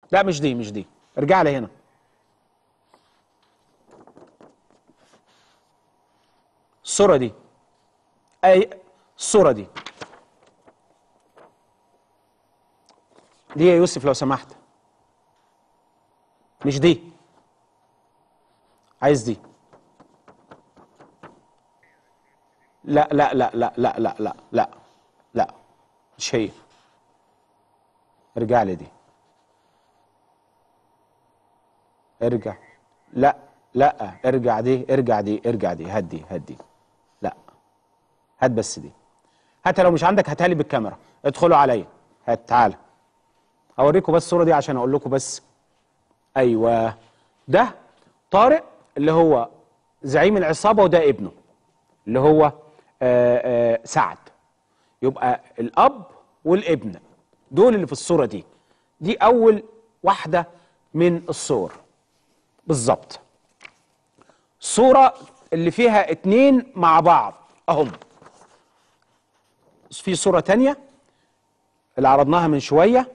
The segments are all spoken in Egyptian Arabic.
لا مش دي مش دي ارجع لي هنا الصورة دي اي الصورة دي دي يا يوسف لو سمحت مش دي عايز دي لا لا لا لا لا لا لا لا لا مش هي ارجع لي دي ارجع لا لا ارجع دي ارجع دي ارجع دي هات دي هات دي لا هات بس دي هاتها لو مش عندك هاتها لي بالكاميرا ادخلوا عليا هات تعالى اوريكم بس الصوره دي عشان اقول لكم بس ايوه ده طارق اللي هو زعيم العصابه وده ابنه اللي هو آآ آآ سعد يبقى الاب والابن دول اللي في الصوره دي دي اول واحده من الصور بالظبط الصوره اللي فيها اتنين مع بعض اهم في صوره تانية اللي عرضناها من شويه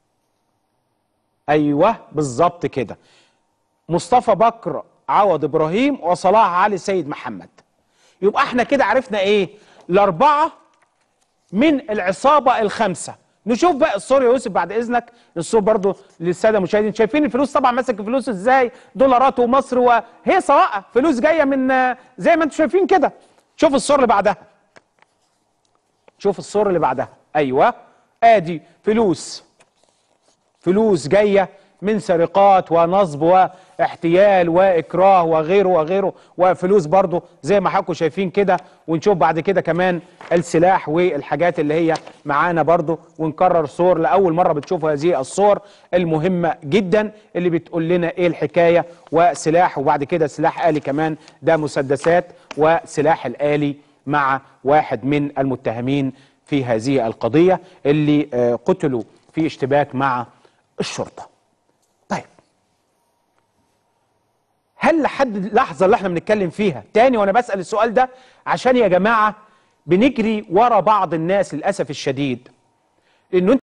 ايوه بالظبط كده مصطفى بكر عوض ابراهيم وصلاح علي سيد محمد يبقى احنا كده عرفنا ايه الاربعه من العصابه الخمسه نشوف بقى الصور يا يوسف بعد اذنك الصور برضو للساده المشاهدين شايفين الفلوس طبعا ماسك الفلوس ازاي دولارات ومصر وهي سواء فلوس جايه من زي ما انتم شايفين كده شوف الصور اللي بعدها شوف الصور اللي بعدها ايوه ادي فلوس فلوس جايه من سرقات ونصب واحتيال واكراه وغيره وغيره وفلوس برضه زي ما حضراتكم شايفين كده ونشوف بعد كده كمان السلاح والحاجات اللي هي معانا برضه ونكرر صور لاول مره بتشوفوا هذه الصور المهمه جدا اللي بتقول لنا ايه الحكايه وسلاح وبعد كده سلاح آلي كمان ده مسدسات وسلاح الآلي مع واحد من المتهمين في هذه القضيه اللي آه، قتلوا في اشتباك مع الشرطه. طيب هل لحد اللحظه اللي احنا بنتكلم فيها تاني وانا بسال السؤال ده عشان يا جماعه بنجري ورا بعض الناس للاسف الشديد لانه